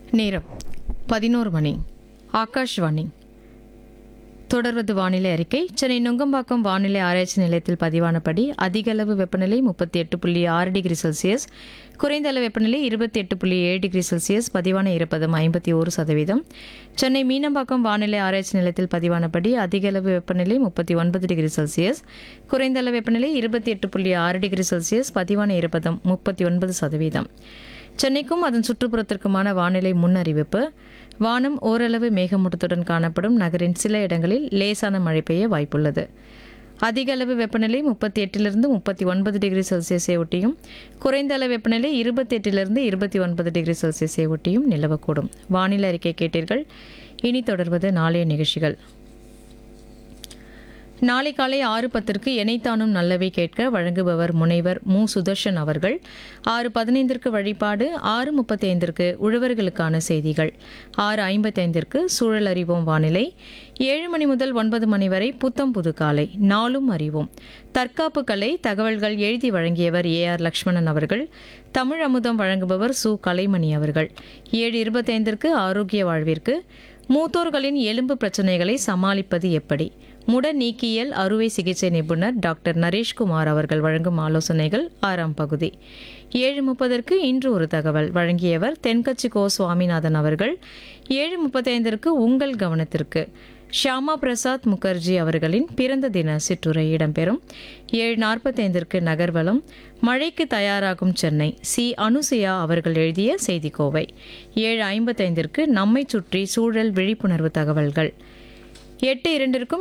நேரம் பதினோரு மணி ஆகாஷ்வாணி தொடர்வது வானிலை அறிக்கை சென்னை நுங்கம்பாக்கம் வானிலை ஆராய்ச்சி நிலையத்தில் பதிவானபடி அதிக அளவு வெப்பநிலை முப்பத்தி எட்டு புள்ளி ஆறு டிகிரி செல்சியஸ் குறைந்த அளவு வெப்பநிலை இருபத்தி எட்டு புள்ளி ஏழு டிகிரி செல்சியஸ் பதிவான ஈரப்பதம் ஐம்பத்தி ஒரு சதவீதம் சென்னை மீனம்பாக்கம் வானிலை ஆராய்ச்சி நிலையத்தில் பதிவானபடி அதிக அளவு வெப்பநிலை முப்பத்தி ஒன்பது டிகிரி செல்சியஸ் குறைந்த அளவு வெப்பநிலை இருபத்தி எட்டு புள்ளி ஆறு டிகிரி செல்சியஸ் பதிவான ஈரப்பதம் முப்பத்தி ஒன்பது சதவீதம் சென்னைக்கும் அதன் சுற்றுப்புறத்திற்குமான வானிலை முன்னறிவிப்பு வானம் ஓரளவு மேகமூட்டத்துடன் காணப்படும் நகரின் சில இடங்களில் லேசான மழை பெய்ய வாய்ப்புள்ளது அதிக அளவு வெப்பநிலை முப்பத்தி எட்டிலிருந்து முப்பத்தி ஒன்பது டிகிரி செல்சியஸை ஒட்டியும் குறைந்த அளவு வெப்பநிலை இருபத்தி எட்டிலிருந்து இருபத்தி ஒன்பது டிகிரி செல்சியஸை ஒட்டியும் நிலவக்கூடும் வானிலை அறிக்கை கேட்டீர்கள் இனி தொடர்வது நாளைய நிகழ்ச்சிகள் நாளை காலை ஆறு பத்திற்கு எனைத்தானும் நல்லவை கேட்க வழங்குபவர் முனைவர் மு சுதர்ஷன் அவர்கள் ஆறு பதினைந்திற்கு வழிபாடு ஆறு முப்பத்தி ஐந்திற்கு உழவர்களுக்கான செய்திகள் ஆறு ஐம்பத்தைந்திற்கு சூழல் அறிவோம் வானிலை ஏழு மணி முதல் ஒன்பது மணி வரை புத்தம் புது காலை நாளும் அறிவோம் தற்காப்பு கலை தகவல்கள் எழுதி வழங்கியவர் ஏ ஆர் லக்ஷ்மணன் அவர்கள் தமிழ் அமுதம் வழங்குபவர் சு கலைமணி அவர்கள் ஏழு இருபத்தைந்திற்கு ஆரோக்கிய வாழ்விற்கு மூத்தோர்களின் எலும்பு பிரச்சனைகளை சமாளிப்பது எப்படி முட நீக்கியல் அறுவை சிகிச்சை நிபுணர் டாக்டர் நரேஷ்குமார் அவர்கள் வழங்கும் ஆலோசனைகள் ஆறாம் பகுதி ஏழு முப்பதற்கு இன்று ஒரு தகவல் வழங்கியவர் தென்கட்சி கோ சுவாமிநாதன் அவர்கள் ஏழு முப்பத்தைந்திற்கு உங்கள் கவனத்திற்கு ஷியாமா பிரசாத் முகர்ஜி அவர்களின் பிறந்த தின சிற்றுரை இடம்பெறும் ஏழு நாற்பத்தைந்திற்கு நகர்வலம் மழைக்கு தயாராகும் சென்னை சி அனுசுயா அவர்கள் எழுதிய செய்திக்கோவை ஏழு ஐம்பத்தைந்திற்கு நம்மை சுற்றி சூழல் விழிப்புணர்வு தகவல்கள் எட்டு இரண்டிற்கும்